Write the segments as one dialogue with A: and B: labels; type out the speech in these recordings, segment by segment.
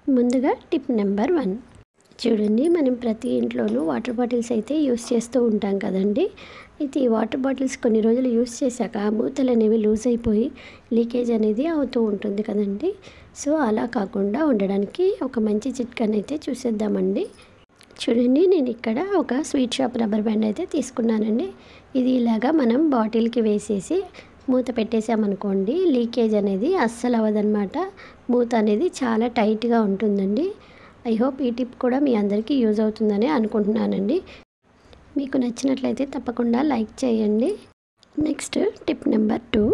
A: ముందుగా tip number one చూడండి మనం ప్రతి ఇంట్లోనూ వాటర్ బాటిల్స్ అయితే యూస్ చేస్తూ ఉంటాం కదండి అయితే ఈ వాటర్ బాటిల్స్ కొన్ని రోజులు యూస్ చేశాక ఆ మూతలు అనేవి లూజ్ అయిపోయి లీకేజ్ అనేది అవుతూ ఉంటుంది కదండి సో అలా కాకుండా ఉండడానికి ఒక మంచి చిట్కాని అయితే చూసేద్దామండి చూడండి నేను ఇక్కడ ఒక స్వీట్ షాప్ రబ్బర్ బ్యాండ్ అయితే తీసుకున్నానండి ఇది ఇలాగా మనం బాటిల్కి వేసేసి మూత పెట్టేసామనుకోండి లీకేజ్ అనేది అస్సలు అవ్వదన్నమాట మూత అనేది చాలా టైట్గా ఉంటుందండి ఐ హోప్ ఈ టిప్ కూడా మీ అందరికీ యూజ్ అవుతుందని అనుకుంటున్నానండి మీకు నచ్చినట్లయితే తప్పకుండా లైక్ చేయండి నెక్స్ట్ టిప్ నెంబర్ టూ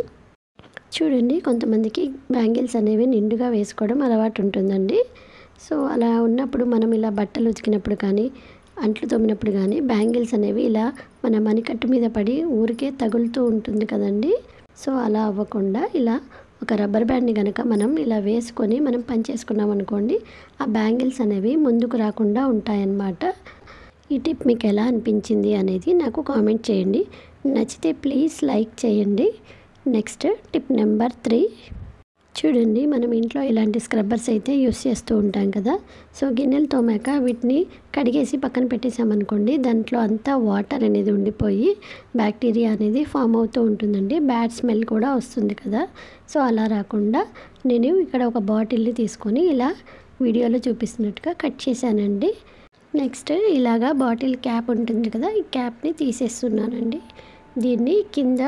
A: చూడండి కొంతమందికి బ్యాంగిల్స్ అనేవి నిండుగా వేసుకోవడం అలవాటు ఉంటుందండి సో అలా ఉన్నప్పుడు మనం ఇలా బట్టలు ఉతికినప్పుడు కానీ అంట్లు తోమినప్పుడు కానీ బ్యాంగిల్స్ అనేవి ఇలా మన మణికట్టు మీద పడి ఊరికే తగులుతూ ఉంటుంది కదండి సో అలా అవ్వకుండా ఇలా ఒక రబ్బర్ బ్యాండ్ని కనుక మనం ఇలా వేసుకొని మనం పని చేసుకున్నాం అనుకోండి ఆ బ్యాంగిల్స్ అనేవి ముందుకు రాకుండా ఉంటాయన్నమాట ఈ టిప్ మీకు ఎలా అనిపించింది అనేది నాకు కామెంట్ చేయండి నచ్చితే ప్లీజ్ లైక్ చేయండి నెక్స్ట్ టిప్ నెంబర్ త్రీ చూడండి మనం ఇంట్లో ఇలాంటి స్క్రబ్బర్స్ అయితే యూస్ చేస్తూ ఉంటాం కదా సో గిన్నెలు తోమాక వీటిని కడిగేసి పక్కన పెట్టేసామనుకోండి దాంట్లో అంతా వాటర్ అనేది ఉండిపోయి బ్యాక్టీరియా అనేది ఫామ్ అవుతూ ఉంటుందండి బ్యాడ్ స్మెల్ కూడా వస్తుంది కదా సో అలా రాకుండా నేను ఇక్కడ ఒక బాటిల్ని తీసుకొని ఇలా వీడియోలో చూపిస్తున్నట్టుగా కట్ చేశానండి నెక్స్ట్ ఇలాగా బాటిల్ క్యాప్ ఉంటుంది కదా ఈ క్యాప్ని తీసేస్తున్నానండి దీన్ని కింద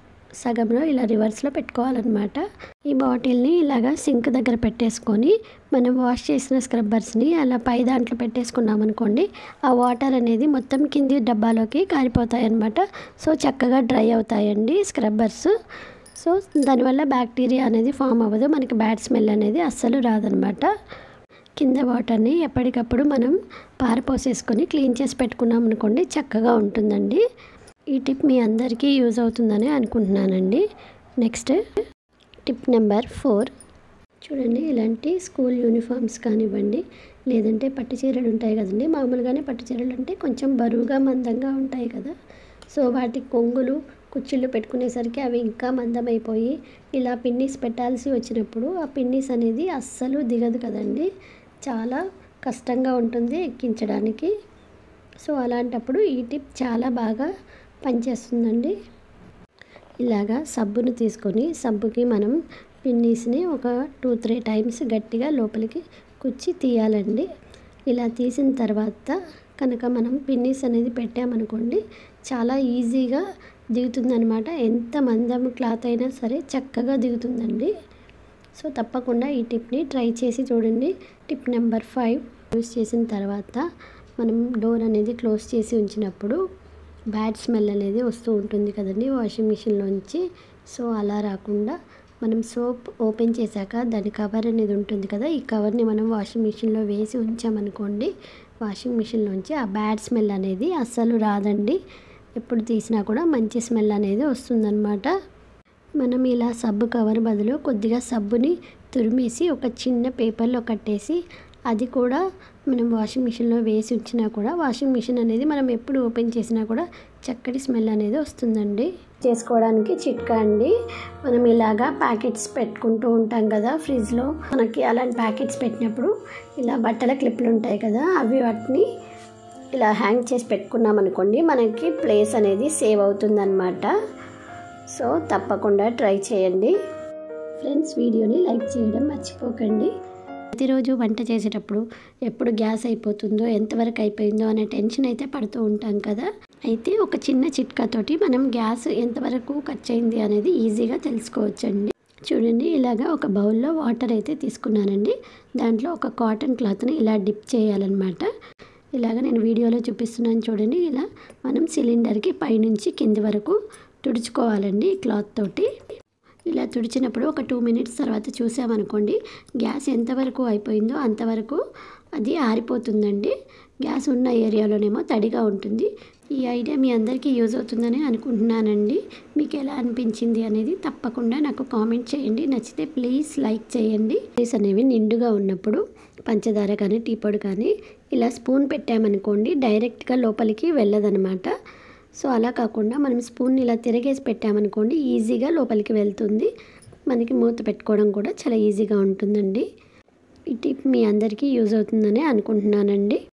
A: సగంలో ఇలా రివర్స్లో పెట్టుకోవాలన్నమాట ఈ బాటిల్ని ఇలాగా సింక్ దగ్గర పెట్టేసుకొని మనం వాష్ చేసిన స్క్రబ్బర్స్ని అలా పై దాంట్లో పెట్టేసుకున్నాం అనుకోండి ఆ వాటర్ అనేది మొత్తం కింది డబ్బాలోకి కారిపోతాయి అన్నమాట సో చక్కగా డ్రై అవుతాయండి స్క్రబ్బర్స్ సో దానివల్ల బ్యాక్టీరియా అనేది ఫామ్ అవ్వదు మనకి బ్యాడ్ స్మెల్ అనేది అస్సలు రాదనమాట కింద వాటర్ని ఎప్పటికప్పుడు మనం పారపోసేసుకొని క్లీన్ చేసి పెట్టుకున్నాం అనుకోండి చక్కగా ఉంటుందండి ఈ టిప్ మీ అందరికీ యూజ్ అవుతుందని అనుకుంటున్నానండి నెక్స్ట్ టిప్ నెంబర్ ఫోర్ చూడండి ఇలాంటి స్కూల్ యూనిఫామ్స్ కానివ్వండి లేదంటే పట్టు చీరలు ఉంటాయి కదండి మామూలుగానే పట్టు చీరలు అంటే కొంచెం బరువుగా మందంగా ఉంటాయి కదా సో వాటి కొంగులు కుచ్చిళ్ళు పెట్టుకునేసరికి అవి ఇంకా మందమైపోయి ఇలా పిన్నీస్ పెట్టాల్సి వచ్చినప్పుడు ఆ పిన్నీస్ అనేది అస్సలు దిగదు కదండి చాలా కష్టంగా ఉంటుంది ఎక్కించడానికి సో అలాంటప్పుడు ఈ టిప్ చాలా బాగా పనిచేస్తుందండి ఇలాగా సబ్బును తీసుకొని సబ్బుకి మనం పిన్నీస్ని ఒక టూ త్రీ టైమ్స్ గట్టిగా లోపలికి కుచ్చి తీయాలండి ఇలా తీసిన తర్వాత కనుక మనం పిన్నీస్ అనేది పెట్టామనుకోండి చాలా ఈజీగా దిగుతుందనమాట ఎంత మందం క్లాత్ అయినా సరే చక్కగా దిగుతుందండి సో తప్పకుండా ఈ టిప్ని ట్రై చేసి చూడండి టిప్ నెంబర్ ఫైవ్ యూస్ చేసిన తర్వాత మనం డోర్ అనేది క్లోజ్ చేసి ఉంచినప్పుడు బ్యాడ్ స్మెల్ అనేది వస్తూ ఉంటుంది కదండి వాషింగ్ మిషన్లోంచి సో అలా రాకుండా మనం సోప్ ఓపెన్ చేశాక దాని కవర్ అనేది ఉంటుంది కదా ఈ కవర్ని మనం వాషింగ్ మిషన్లో వేసి ఉంచామనుకోండి వాషింగ్ మిషన్లోంచి ఆ బ్యాడ్ స్మెల్ అనేది అస్సలు రాదండి ఎప్పుడు తీసినా కూడా మంచి స్మెల్ అనేది వస్తుందన్నమాట మనం ఇలా సబ్బు కవర్ బదులు కొద్దిగా సబ్బుని తురిమేసి ఒక చిన్న పేపర్లో కట్టేసి అది కూడా మనం వాషింగ్ మిషన్లో వేసి ఉంచినా కూడా వాషింగ్ మిషన్ అనేది మనం ఎప్పుడు ఓపెన్ చేసినా కూడా చక్కటి స్మెల్ అనేది వస్తుందండి చేసుకోవడానికి చిట్కా అండి మనం ఇలాగా ప్యాకెట్స్ పెట్టుకుంటూ ఉంటాం కదా ఫ్రిడ్జ్లో మనకి అలాంటి ప్యాకెట్స్ పెట్టినప్పుడు ఇలా బట్టల క్లిప్లు ఉంటాయి కదా అవి వాటిని ఇలా హ్యాంగ్ చేసి పెట్టుకున్నాం అనుకోండి మనకి ప్లేస్ అనేది సేవ్ అవుతుందన్నమాట సో తప్పకుండా ట్రై చేయండి ఫ్రెండ్స్ వీడియోని లైక్ చేయడం మర్చిపోకండి ప్రతిరోజు వంట చేసేటప్పుడు ఎప్పుడు గ్యాస్ అయిపోతుందో ఎంతవరకు అయిపోయిందో అనే టెన్షన్ అయితే పడుతూ ఉంటాం కదా అయితే ఒక చిన్న చిట్కాతోటి మనం గ్యాస్ ఎంతవరకు ఖర్చు అయింది అనేది ఈజీగా తెలుసుకోవచ్చండి చూడండి ఇలాగా ఒక బౌల్లో వాటర్ అయితే తీసుకున్నానండి దాంట్లో ఒక కాటన్ క్లాత్ని ఇలా డిప్ చేయాలన్నమాట ఇలాగ నేను వీడియోలో చూపిస్తున్నాను చూడండి ఇలా మనం సిలిండర్కి పైనుంచి కింది వరకు తుడుచుకోవాలండి ఈ క్లాత్ తోటి ఇలా తుడిచినప్పుడు ఒక టూ మినిట్స్ తర్వాత చూసామనుకోండి గ్యాస్ ఎంతవరకు అయిపోయిందో అంతవరకు అది ఆరిపోతుందండి గ్యాస్ ఉన్న ఏరియాలోనేమో తడిగా ఉంటుంది ఈ ఐడియా మీ అందరికీ యూజ్ అవుతుందని అనుకుంటున్నానండి మీకు ఎలా అనిపించింది అనేది తప్పకుండా నాకు కామెంట్ చేయండి నచ్చితే ప్లీజ్ లైక్ చేయండి ప్లీజ్ అనేవి నిండుగా ఉన్నప్పుడు పంచదార కానీ టీ పొడి కానీ ఇలా స్పూన్ పెట్టామనుకోండి డైరెక్ట్గా లోపలికి వెళ్ళదనమాట సో అలా కాకుండా మనం స్పూన్ ఇలా తిరగేసి పెట్టామనుకోండి ఈజీగా లోపలికి వెళ్తుంది మనకి మూత పెట్టుకోవడం కూడా చాలా ఈజీగా ఉంటుందండి ఈ టిప్ మీ అందరికీ యూజ్ అవుతుందని అనుకుంటున్నానండి